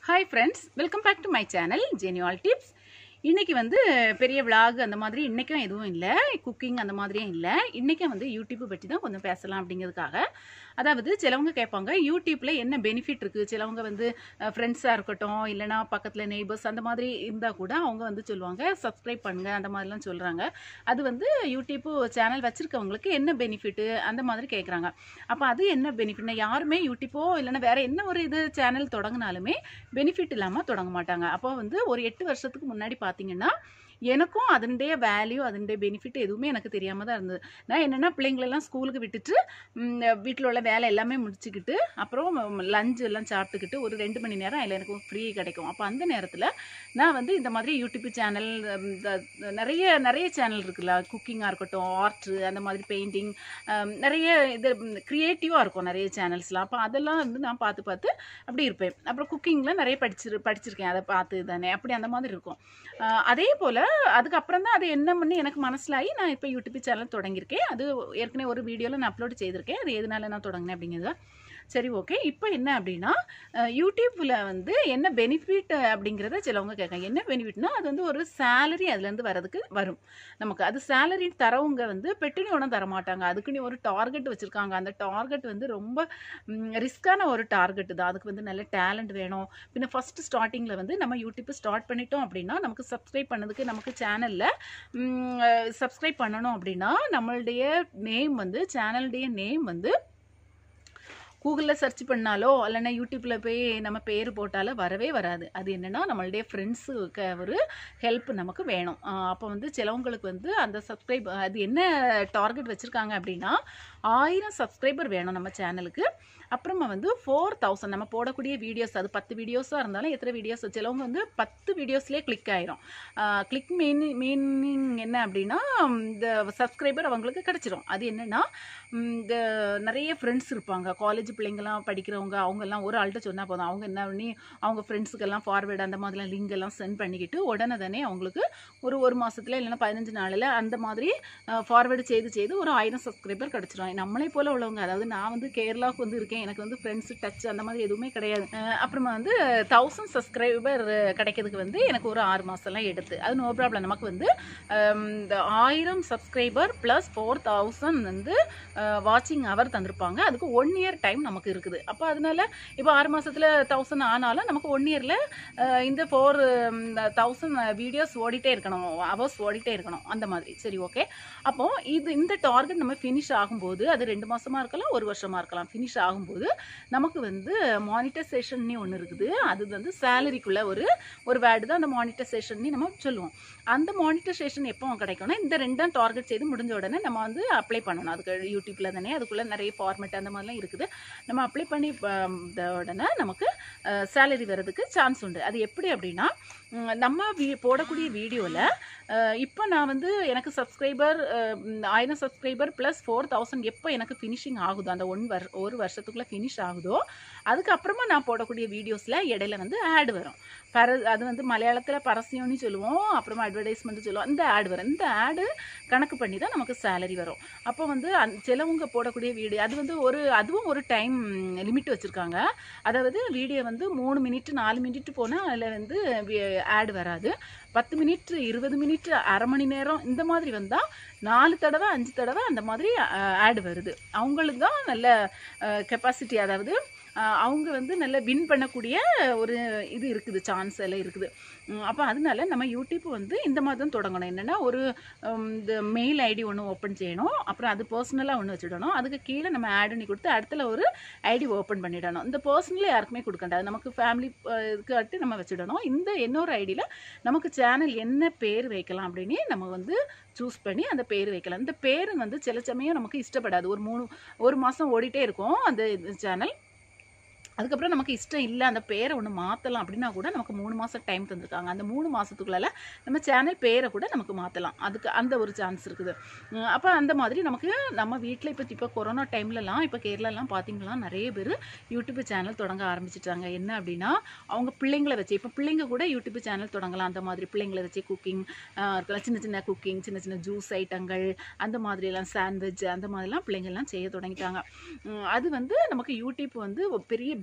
hi friends welcome back to my channel ஜெனிவால் tips இன்னைக்கு வந்து பெரிய விலாக் அந்த மாதிரி இன்றைக்கும் எதுவும் இல்லை குக்கிங் அந்த மாதிரியும் இல்லை இன்றைக்கும் வந்து யூடியூப் பற்றி தான் கொஞ்சம் பேசலாம் அப்படிங்கிறதுக்காக அதாவது சிலவங்க கேட்பாங்க யூடியூப்பில் என்ன பெனிஃபிட் இருக்குது சிலவங்க வந்து ஃப்ரெண்ட்ஸாக இருக்கட்டும் இல்லைனா பக்கத்தில் நெய்பர்ஸ் அந்த மாதிரி இருந்தால் கூட அவங்க வந்து சொல்லுவாங்க சப்ஸ்கிரைப் பண்ணுங்க அந்த மாதிரிலாம் சொல்கிறாங்க அது வந்து யூடியூப் சேனல் வச்சுருக்கவங்களுக்கு என்ன பெனிஃபிட்டு அந்த மாதிரி கேட்குறாங்க அப்போ அது என்ன பெனிஃபிட்னா யாருமே யூடியூப்போ இல்லைன்னா வேற என்ன ஒரு இது சேனல் தொடங்கினாலுமே பெனிஃபிட் இல்லாமல் தொடங்க மாட்டாங்க அப்போ வந்து ஒரு எட்டு வருஷத்துக்கு முன்னாடி பார்த்தீங்கன்னா எனக்கும் அதனுடைய வேல்யூ அதனுடைய பெனிஃபிட் எதுவுமே எனக்கு தெரியாமல் தான் இருந்தது நான் என்னென்னா பிள்ளைங்களெல்லாம் ஸ்கூலுக்கு விட்டுட்டு வீட்டில் உள்ள வேலை எல்லாமே முடிச்சுக்கிட்டு அப்புறம் லஞ்ச் எல்லாம் சாப்பிட்டுக்கிட்டு ஒரு ரெண்டு மணி நேரம் அதில் எனக்கு ஃப்ரீ கிடைக்கும் அப்போ அந்த நேரத்தில் நான் வந்து இந்த மாதிரி யூடியூப் சேனல் நிறைய நிறைய சேனல் இருக்குல்ல குக்கிங்காக இருக்கட்டும் ஆர்ட்ரு அந்த மாதிரி பெயிண்டிங் நிறைய இது க்ரியேட்டிவாக இருக்கும் நிறைய சேனல்ஸ்லாம் அப்போ அதெல்லாம் வந்து நான் பார்த்து பார்த்து அப்படி இருப்பேன் அப்புறம் குக்கிங்கில் நிறைய படிச்சிரு படிச்சிருக்கேன் அதை பார்த்து தானே அப்படி அந்த மாதிரி இருக்கும் அதே போல் அதுக்கப்புறம் தான் அது என்ன பண்ணி எனக்கு மனசிலாகி நான் இப்போ யூடியூப் சேனல் தொடங்கியிருக்கேன் அது ஏற்கனவே ஒரு வீடியோவில் நான் அப்லோட் செய்திருக்கேன் அது எதனால நான் தொடங்கினேன் அப்படிங்கிறது சரி ஓகே இப்போ என்ன அப்படின்னா யூடியூப்பில் வந்து என்ன பெனிஃபிட் அப்படிங்கிறத சிலவங்க கேட்காங்க என்ன பெனிஃபிட்னா அது வந்து ஒரு சேலரி அதுலேருந்து வரதுக்கு வரும் நமக்கு அது சேலரி தரவங்க வந்து பெட்டுனி உடனே தர மாட்டாங்க அதுக்குன்னு ஒரு டார்கெட் வச்சுருக்காங்க அந்த டார்கெட் வந்து ரொம்ப ரிஸ்க்கான ஒரு டார்கெட் தான் அதுக்கு வந்து நல்ல டேலண்ட் வேணும் பின்ன ஃபஸ்ட்டு ஸ்டார்டிங்கில் வந்து நம்ம யூடியூப் ஸ்டார்ட் பண்ணிட்டோம் அப்படின்னா நமக்கு சப்ஸ்கிரைப் பண்ணதுக்கு நமக்கு சேனலில் சப்ஸ்கிரைப் பண்ணணும் அப்படின்னா நம்மளுடைய நேம் வந்து சேனலுடைய நேம் வந்து கூகுளில் சர்ச் பண்ணாலோ இல்லைன்னா யூடியூப்பில் போய் நம்ம பேர் போட்டாலோ வரவே வராது அது என்னென்னா நம்மளுடைய ஃப்ரெண்ட்ஸுக்கு ஒரு ஹெல்ப் நமக்கு வேணும் அப்போ வந்து சிலவங்களுக்கு வந்து அந்த சப்ஸ்கிரைப் அது என்ன டார்கெட் வச்சுருக்காங்க அப்படின்னா ஆயிரம் சப்ஸ்கிரைபர் வேணும் நம்ம சேனலுக்கு அப்புறமா வந்து ஃபோர் தௌசண்ட் நம்ம போடக்கூடிய வீடியோஸ் அது பத்து வீடியோஸாக இருந்தாலும் எத்தனை வீடியோஸ் சிலவங்க வந்து பத்து வீடியோஸ்லேயே கிளிக் ஆயிரும் கிளிக் மீனி மீனிங் என்ன அப்படின்னா இந்த சப்ஸ்கிரைபர் அவங்களுக்கு கிடச்சிரும் அது என்னென்னா இந்த நிறைய ஃப்ரெண்ட்ஸ் இருப்பாங்க காலேஜ் பிள்ளைங்கள்லாம் படிக்கிறவங்க அவங்கெல்லாம் ஒரு ஆள்கிட்ட சொன்னால் போதும் அவங்க என்ன பண்ணி அவங்க ஃப்ரெண்ட்ஸுக்கெல்லாம் ஃபார்வேர்டு அந்த மாதிரிலாம் லிங்க் எல்லாம் சென்ட் பண்ணிக்கிட்டு உடனே தானே அவங்களுக்கு ஒரு ஒரு மாதத்தில் இல்லைன்னா பதினஞ்சு நாளில் அந்த மாதிரி ஃபார்வேர்டு செய்து செய்து ஒரு ஆயிரம் சப்ஸ்கிரைபர் கிடச்சிரும் நம்மளே போல் உள்ளவங்க அதாவது நான் வந்து கேரளாவுக்கு வந்து இருக்கேன் எனக்கு வந்து ஃப்ரெண்ட்ஸ் டச் அந்த மாதிரி எதுவுமே கிடையாது அப்புறமா வந்து தௌசண்ட் சப்ஸ்கிரைபர் கிடைக்கிறதுக்கு வந்து எனக்கு ஒரு ஆறு மாதம்லாம் எடுத்து அது நோ ப்ராப்ளம் நமக்கு வந்து இந்த ஆயிரம் சப்ஸ்கிரைபர் ப்ளஸ் ஃபோர் தௌசண்ட் வந்து வாட்சிங் அவர் தந்திருப்பாங்க அதுக்கு ஒன் இயர் டைம் நமக்கு இருக்குது அப்போ அதனால இப்போ ஆறு மாதத்தில் தௌசண்ட் ஆனாலும் நமக்கு ஒன் இயரில் இந்த ஃபோர் தௌசண்ட் வீடியோஸ் ஓடிட்டே இருக்கணும் அவர்ஸ் ஓடிட்டே இருக்கணும் அந்த மாதிரி சரி ஓகே அப்போ இது இந்த டார்கெட் நம்ம ஃபினிஷ் ஆகும்போது அது ரெண்டு மாதமாக இருக்கலாம் ஒரு வருஷமாக இருக்கலாம் ஃபினிஷ் ஆகும்போது நமக்கு வந்து மானிட்டைசேஷன்னே ஒன்று இருக்குது அது வந்து சேலரிக்குள்ளே ஒரு ஒரு வேர்டு தான் அந்த மானிட்டைசேஷன்னே நம்ம சொல்லுவோம் அந்த மானிட்டைசேஷன் எப்போ கிடைக்கும்னா இந்த ரெண்டும் டார்கெட் செய்து முடிஞ்ச உடனே நம்ம வந்து அப்ளை பண்ணணும் அதுக்கு யூடியூப்பில் தானே அதுக்குள்ளே நிறைய ஃபார்மேட் அந்த மாதிரிலாம் இருக்குது நம்ம அப்ளை பண்ணி உடனே நமக்கு சேலரி வர்றதுக்கு சான்ஸ் உண்டு அது எப்படி அப்படின்னா நம்ம வீ போடக்கூடிய வீடியோவில் இப்போ நான் வந்து எனக்கு சப்ஸ்கிரைபர் ஆயிரம் சப்ஸ்கிரைபர் ப்ளஸ் ஃபோர் தௌசண்ட் எப்போ எனக்கு ஃபினிஷிங் ஆகுதோ அந்த ஒன் வர் ஒரு வருஷத்துக்குள்ளே ஃபினிஷ் ஆகுதோ அதுக்கப்புறமா நான் போடக்கூடிய வீடியோஸில் இடையில வந்து ஆட் வரும் பர அது வந்து மலையாளத்தில் பரசியம்னு சொல்லுவோம் அப்புறமா அட்வர்டைஸ்மெண்ட் சொல்லுவோம் இந்த ஆட் வரும் இந்த ஆடு கணக்கு பண்ணி தான் நமக்கு சேலரி வரும் அப்போ வந்து அந் சிலவங்க போடக்கூடிய வீடியோ அது வந்து ஒரு அதுவும் ஒரு டைம் லிமிட் வச்சுருக்காங்க அதாவது வீடியோ வந்து மூணு மினிட் நாலு மினிட் போனால் அதில் வந்து ஆட் வராது பத்து மினிட் இருபது மினிட் அரை மணி நேரம் இந்த மாதிரி வந்தால் நாலு தடவை அஞ்சு தடவை அந்த மாதிரி ஆட் வருது அவங்களுக்கு தான் நல்ல கெப்பாசிட்டி அதாவது அவங்க வந்து நல்ல வின் பண்ணக்கூடிய ஒரு இது இருக்குது சான்ஸ் எல்லாம் இருக்குது அப்போ அதனால நம்ம யூடியூப் வந்து இந்த மாதிரி தான் தொடங்கணும் என்னென்னா ஒரு இந்த மெயில் ஐடி ஒன்று ஓப்பன் செய்யணும் அப்புறம் அது பர்சனலாக ஒன்று வச்சுடணும் அதுக்கு கீழே நம்ம ஆட் பண்ணி கொடுத்து அடுத்துல ஒரு ஐடி ஓப்பன் பண்ணிடணும் இந்த பர்சனலாக யாருக்குமே கொடுக்கண்டாது நமக்கு ஃபேமிலி இதுக்காட்டி நம்ம வச்சுடணும் இந்த இன்னொரு ஐடியில் நமக்கு சேனல் என்ன பேர் வைக்கலாம் அப்படின்னு நம்ம வந்து சூஸ் பண்ணி அந்த பேர் வைக்கலாம் இந்த பேர் வந்து சில சமயம் நமக்கு இஷ்டப்படாது ஒரு மூணு ஒரு மாதம் ஓடிட்டே இருக்கும் அந்த சேனல் அதுக்கப்புறம் நமக்கு இஷ்டம் இல்லை அந்த பேரை ஒன்று மாற்றலாம் அப்படின்னா கூட நமக்கு மூணு மாதம் டைம் தந்திருக்காங்க அந்த மூணு மாதத்துக்குள்ளால நம்ம சேனல் பேரை கூட நமக்கு மாற்றலாம் அதுக்கு அந்த ஒரு சான்ஸ் இருக்குது அப்போ அந்த மாதிரி நமக்கு நம்ம வீட்டில் இப்போ இப்போ கொரோனா டைம்லலாம் இப்போ கேரளாலாம் பார்த்தீங்கன்னா நிறைய பேர் யூடியூப் சேனல் தொடங்க ஆரம்பிச்சிட்டாங்க என்ன அப்படின்னா அவங்க பிள்ளைங்களை வச்சு இப்போ பிள்ளைங்க கூட யூடியூப் சேனல் தொடங்கலாம் அந்த மாதிரி பிள்ளைங்களை வச்சு குக்கிங் இருக்கலாம் சின்ன சின்ன குக்கிங் சின்ன சின்ன ஜூஸ் ஐட்டங்கள் அந்த மாதிரியெல்லாம் சாண்ட்விச் அந்த மாதிரிலாம் பிள்ளைங்கள்லாம் செய்ய தொடங்கிட்டாங்க அது வந்து நமக்கு யூடியூப் வந்து பெரிய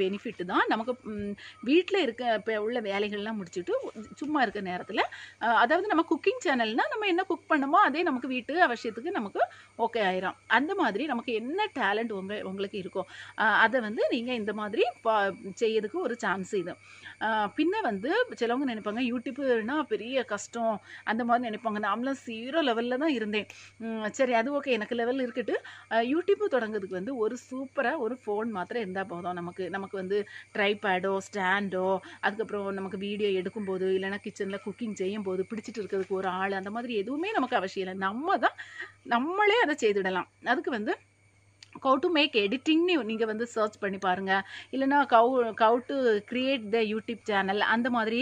பெனிஃபிட் தான் நமக்கு வீட்டில் இருக்க இப்போ உள்ள வேலைகள்லாம் முடிச்சுட்டு சும்மா இருக்க நேரத்தில் அதாவது நம்ம குக்கிங் சேனல்னால் நம்ம என்ன குக் பண்ணுமோ அதே நமக்கு வீட்டு அவசியத்துக்கு நமக்கு ஓகே ஆயிரும் அந்த மாதிரி நமக்கு என்ன டேலண்ட் உங்க உங்களுக்கு இருக்கோ அஹ் அதை வந்து நீங்கள் இந்த மாதிரி பா செய்யறதுக்கு ஒரு சான்ஸ் இது அஹ் பின்ன வந்து சிலவங்க நினைப்பாங்க யூடியூப்னா பெரிய கஷ்டம் அந்த மாதிரி நினைப்பாங்க நாமளும் ஜீரோ லெவலில் தான் இருந்தேன் உம் சரி அது ஓகே எனக்கு லெவல் இருக்கட்டு அஹ் யூடியூப் தொடங்குறதுக்கு வந்து ஒரு சூப்பராக ஒரு ஃபோன் மாத்திரம் இருந்தால் போதும் நமக்கு நமக்கு வந்து ட்ரைபேடோ ஸ்டாண்டோ அதுக்கப்புறம் நமக்கு வீடியோ எடுக்கும்போது இல்லைன்னா கிச்சனில் குக்கிங் செய்யும் போது பிடிச்சிட்டு இருக்கிறதுக்கு ஒரு ஆள் அந்த மாதிரி எதுவுமே நமக்கு அவசியம் இல்லை நம்ம தான் நம்மளே அதை செய்துடலாம் அதுக்கு வந்து கவு டு மேக் எடிட்டிங்னு நீங்கள் வந்து சர்ச் பண்ணி பாருங்கள் இல்லைனா கவு கவு to create the YouTube channel அந்த மாதிரி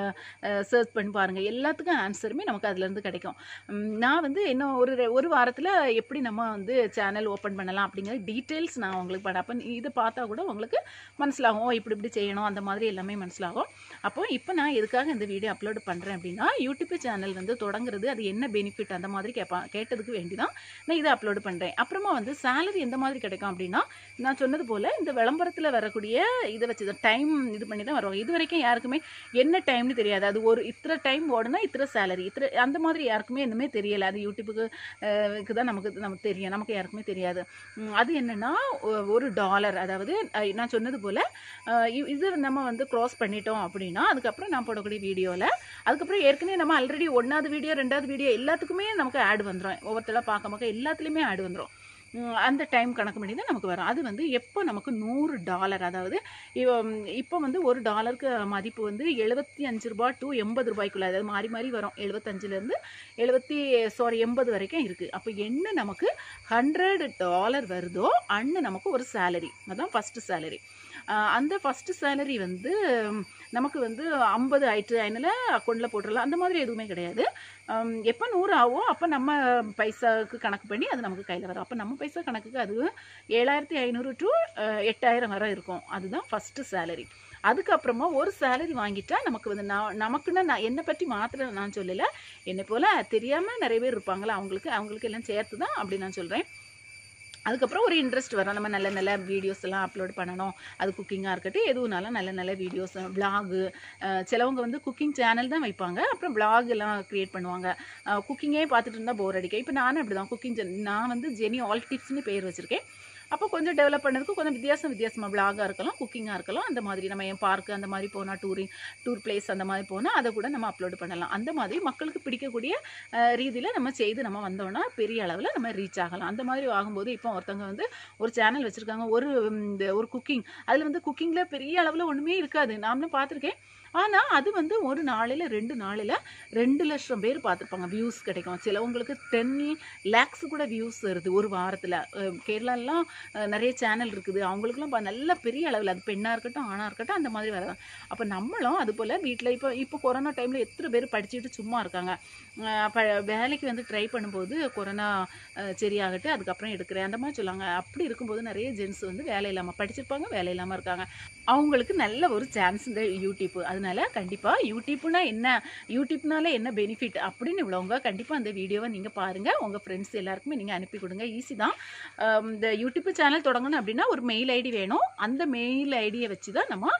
சர்ச் பண்ணி பாருங்கள் எல்லாத்துக்கும் ஆன்சருமே நமக்கு அதுலேருந்து கிடைக்கும் உம், நான் வந்து இன்னும் ஒரு ரெ- ஒரு வாரத்தில் எப்படி நம்ம வந்து சேனல் ஓப்பன் பண்ணலாம் அப்படிங்கிற டீட்டெயில்ஸ் நான் உங்களுக்கு பண்ண அப்போ இதை பார்த்தா கூட உங்களுக்கு மனசிலாகும் ஓ, இப்படி இப்படி செய்யணும் அந்த மாதிரி எல்லாமே மனசிலாகும் அப்போ இப்போ நான் எதுக்காக இந்த வீடியோ அப்லோட் பண்ணுறேன் அப்படின்னா யூடியூப் சேனல் வந்து தொடங்குறது அது என்ன பெனிஃபிட் அந்த மாதிரி கேட்பா கேட்டதுக்கு வேண்டி தான் நான் இதை அப்லோட் பண்ணுறேன் அப்புறமா வந்து சேலரி எந்த மாதிரி கிடைக்கும் அப்படின்னா நான் சொன்னது போல் இந்த விளம்பரத்தில் வரக்கூடிய இதை வச்சு தான் டைம் இது பண்ணி தான் வருவாங்க இது வரைக்கும் யாருக்குமே என்ன டைம்னு தெரியாது அது ஒரு இத்தனை டைம் ஓடுனா இத்தனை சேலரி இத்தனை அந்த மாதிரி யாருக்குமே இன்னுமே தெரியலை அது யூடியூப்புக்கு அஹ், க்கு தான் நமக்கு நமக்கு தெரியும் நமக்கு யாருக்குமே தெரியாது உம், அது என்னென்னா ஒரு டாலர் அதாவது அஹ், நான் சொன்னது போல் இது நம்ம வந்து க்ராஸ் பண்ணிட்டோம் அப்படின்னா அதுக்கப்புறம் நான் போடக்கூடிய வீடியோவில் அதுக்கப்புறம் ஏற்கனவே நம்ம ஆல்ரெடி ஒன்றாவது வீடியோ ரெண்டாவது வீடியோ எல்லாத்துக்குமே நமக்கு ஆட் வந்துடும் ஒவ்வொருத்தர பார்க்க பார்க்க எல்லாத்துலேயுமே ஆட் வந்துடும் உம், அந்த டைம் கணக்கு பண்ணி தான் நமக்கு வரும் அது வந்து எப்போ நமக்கு நூறு டாலர் அதாவது இவ- இப்போ வந்து ஒரு டாலருக்கு மதிப்பு வந்து எழுபத்தி அஞ்சு ரூபாய் டு எண்பது ரூபாய்க்குள்ள அதாவது மாறி மாறி வரும் எழுபத்தஞ்சிலேருந்து எழுபத்தி சாரி எண்பது வரைக்கும் இருக்குது அப்போ என்ன நமக்கு ஹண்ட்ரட் டாலர் வருதோ அன்னு நமக்கு ஒரு சேலரி அதான் ஃபஸ்ட்டு சேலரி அந்த ஃபஸ்ட்டு சேலரி வந்து உம், நமக்கு வந்து ஐம்பது ஆயிட்டு அதனால அக்கௌண்ட்டில் போட்டுடலாம் அந்த மாதிரி எதுவுமே கிடையாது உம், எப்போ நூறு ஆகும் அப்போ நம்ம பைசாவுக்கு கணக்கு பண்ணி அது நமக்கு கையில் வரும் அப்போ நம்ம பைசா கணக்குக்கு அது ஏழாயிரத்தி ஐநூறு டு எட்டாயிரம் வரை இருக்கும் அதுதான் ஃபஸ்ட்டு சேலரி அதுக்கப்புறமா ஒரு சேலரி வாங்கிட்டா நமக்கு வந்து நான் நமக்குன்னு நான் என்னை பற்றி மாத்திரம் நான் சொல்லலை என்னை போல் தெரியாமல் நிறைய பேர் இருப்பாங்களா அவங்களுக்கு அவங்களுக்கு எல்லாம் சேர்த்து தான் அப்படி நான் சொல்கிறேன் அதுக்கப்புறம் ஒரு இன்ட்ரெஸ்ட் வரும் நம்ம நல்ல நல்ல வீடியோஸ் எல்லாம் அப்லோட் பண்ணணும் அது குக்கிங்காக இருக்கட்டும் எதுவும்னாலும் நல்ல நல்ல வீடியோஸ் விலாகு சிலவங்க வந்து குக்கிங் சேனல் தான் வைப்பாங்க அப்புறம் vlog எல்லாம் க்ரியேட் பண்ணுவாங்க குக்கிங்கே பார்த்துட்டு இருந்தால் போர் அடிக்க இப்போ நானும் அப்படி தான் குக்கிங் நான் வந்து ஜெனி ஆல் டிப்ஸ்னு பேர் வச்சுருக்கேன் அப்போ கொஞ்சம் டெவலப் பண்ணதுக்கு கொஞ்சம் வித்தியாசம் வித்தியாசமாக விலாகாக இருக்கலாம் குக்கிங்காக இருக்கலாம் அந்த மாதிரி நம்ம என் பார்க்கு அந்த மாதிரி போனால் டூரிங் டூர் பிளேஸ் அந்த மாதிரி போனால் அதை கூட நம்ம அப்லோட் பண்ணலாம் அந்த மாதிரி மக்களுக்கு பிடிக்கக்கூடிய ரீதியில் நம்ம செய்து நம்ம வந்தோம்னா பெரிய அளவில் நம்ம ரீச் ஆகலாம் அந்த மாதிரி ஆகும்போது இப்போ ஒருத்தவங்க வந்து ஒரு சேனல் வச்சுருக்காங்க ஒரு ம், இந்த ஒரு குக்கிங் அதில் வந்து குக்கிங்கில் பெரிய அளவில் ஒன்றுமே இருக்காது நாமளும் பார்த்துருக்கேன் ஆனால் அது வந்து ஒரு நாளில் ரெண்டு நாளில் ரெண்டு லட்சம் பேர் பார்த்துருப்பாங்க வியூஸ் கிடைக்கும் சிலவங்களுக்கு டென் லேக்ஸ் கூட வியூஸ் வருது ஒரு வாரத்தில் கேரளாலாம் அஹ், நிறைய சேனல் இருக்குது அவங்களுக்குலாம் பா- நல்ல பெரிய அளவில் அது பெண்ணாக இருக்கட்டும் ஆணாக இருக்கட்டும் அந்த மாதிரி வரலாம் அப்போ நம்மளும் அது போல் வீட்டில் இப்போ இப்போ கொரோனா டைமில் எத்தனை பேர் படிச்சுட்டு சும்மா இருக்காங்க அஹ், அப்ப வேலைக்கு வந்து ட்ரை பண்ணும்போது கொரோனா அஹ், சரியாகட்டு அதுக்கப்புறம் எடுக்கிறேன் அந்த மாதிரி சொல்லுவாங்க அப்படி இருக்கும்போது நிறைய ஜென்ஸ் வந்து வேலை இல்லாமல் படிச்சிருப்பாங்க வேலை இல்லாமல் இருக்காங்க அவங்களுக்கு நல்ல ஒரு சான்ஸ் இந்த யூடியூப் அதனால கண்டிப்பாக யூடியூப்னா என்ன யூடியூப்னால என்ன பெனிஃபிட் அப்படின்னு உள்ளவங்க கண்டிப்பாக அந்த வீடியோவை நீங்கள் பாருங்கள் உங்கள் ஃப்ரெண்ட்ஸ் எல்லாருக்குமே நீங்கள் அனுப்பி கொடுங்க ஈஸி தான் ஆம், இந்த யூடியூப் சேனல் தொடங்கணும் அப்படின்னா ஒரு மெயில் ஐடி வேணும் அந்த மெயில் ஐடியை வச்சு தான் நம்ம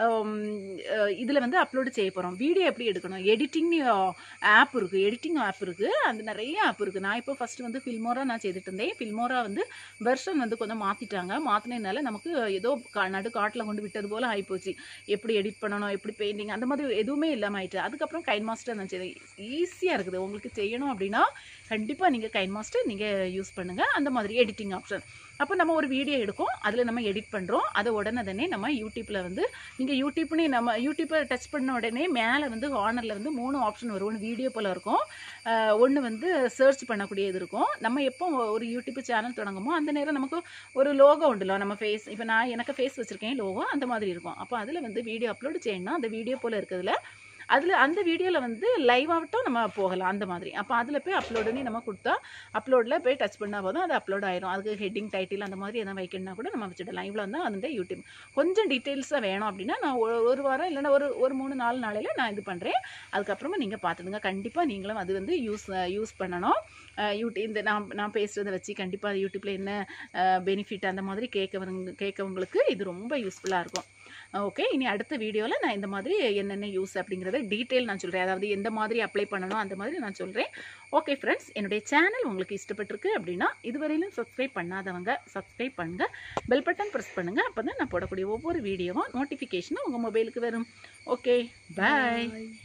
இதில் வந்து அப்லோடு செய்ய போகிறோம் வீடியோ எப்படி எடுக்கணும் எடிட்டிங்னு ஆப் இருக்குது எடிட்டிங் ஆப் இருக்குது அந்த நிறைய ஆப் இருக்குது நான் இப்போ ஃபஸ்ட்டு வந்து ஃபில்மோரா நான் செய்துட்டு இருந்தேன் ஃபில்மோரா வந்து வெர்ஷன் வந்து கொஞ்சம் மாற்றிட்டாங்க மாற்றினதுனால நமக்கு ஏதோ கா- நடு காட்டில் கொண்டு விட்டது போல் ஆகிப்போச்சு எப்படி எடிட் பண்ணணும் எப்படி பெயிண்டிங் அந்த மாதிரி எதுவுமே இல்லாமல் ஆயிட்டு அதுக்கப்புறம் கைன் மாஸ்டர் நான் செய்தேன் ஈஸியாக இருக்குது உங்களுக்கு செய்யணும் அப்படின்னா கண்டிப்பாக நீங்கள் கைன் மாஸ்டர் நீங்கள் யூஸ் பண்ணுங்கள் அந்த மாதிரி எடிட்டிங் ஆப்ஷன் அப்போ நம்ம ஒரு வீடியோ எடுக்கும் அதில் நம்ம எடிட் பண்ணுறோம் அதை உடனே தானே நம்ம யூடியூப்பில் வந்து நீங்கள் யூடியூப்னு நம்ம யூடியூப்பை டச் பண்ண உடனே மேலே வந்து ஹார்னரில் வந்து மூணு ஆப்ஷன் வரும் ஒன்று வீடியோ போல் இருக்கும் ஒன்று வந்து சர்ச் பண்ணக்கூடிய இது இருக்கும் நம்ம எப்போ ஒரு யூடியூப் சேனல் தொடங்குமோ அந்த நேரம் நமக்கு ஒரு லோகோ உண்டுல நம்ம ஃபேஸ் இப்போ நான் எனக்கு ஃபேஸ் வச்சுருக்கேன் லோகோ அந்த மாதிரி இருக்கும் அப்போ அதில் வந்து வீடியோ அப்லோட் செய்யணும்னா அந்த வீடியோ போல் இருக்கிறதுல அதில் அந்த வீடியோவில் வந்து லைவ் ஆகட்டும் நம்ம போகலாம் அந்த மாதிரி அப்போ அதில் போய் அப்லோடுன்னு நம்ம கொடுத்தா அப்லோடில் போய் டச் பண்ணால் போதும் அது அப்லோட் ஆயிரும் அதுக்கு ஹெட்டிங் டைட்டில் அந்த மாதிரி எதாவது வைக்கணும்னா கூட நம்ம வச்சுடலாம் இவ்வளோ தான் வந்து யூடியூப் கொஞ்சம் டீட்டெயில்ஸாக வேணும் அப்படின்னா நான் ஒரு ஒரு வாரம் இல்லைன்னா ஒரு ஒரு மூணு நாலு நாளையில் நான் இது பண்ணுறேன் அதுக்கப்புறமா நீங்கள் பார்த்துடுங்க கண்டிப்பாக நீங்களும் அது வந்து யூஸ் யூஸ் பண்ணணும் யூடியூப் இந்த நான் நான் பேசுகிறத வச்சு கண்டிப்பாக யூடியூப்பில் என்ன பெனிஃபிட் அந்த மாதிரி கேட்கவங்க கேட்கவங்களுக்கு இது ரொம்ப யூஸ்ஃபுல்லாக இருக்கும் ஓகே இனி அடுத்த வீடியோவில் நான் இந்த மாதிரி என்னென்ன யூஸ் அப்படிங்கிறத டீட்டெயில் நான் சொல்கிறேன் அதாவது எந்த மாதிரி அப்ளை பண்ணணும் அந்த மாதிரி நான் சொல்கிறேன் ஓகே ஃப்ரெண்ட்ஸ் என்னுடைய சேனல் உங்களுக்கு இஷ்டப்பட்டிருக்கு அப்படின்னா இதுவரையிலும் சப்ஸ்கிரைப் பண்ணாதவங்க சப்ஸ்கிரைப் பண்ணுங்கள் பெல் பட்டன் ப்ரெஸ் பண்ணுங்கள் அப்போ தான் நான் போடக்கூடிய ஒவ்வொரு வீடியோவும் நோட்டிஃபிகேஷனும் உங்கள் மொபைலுக்கு வரும் ஓகே பாய்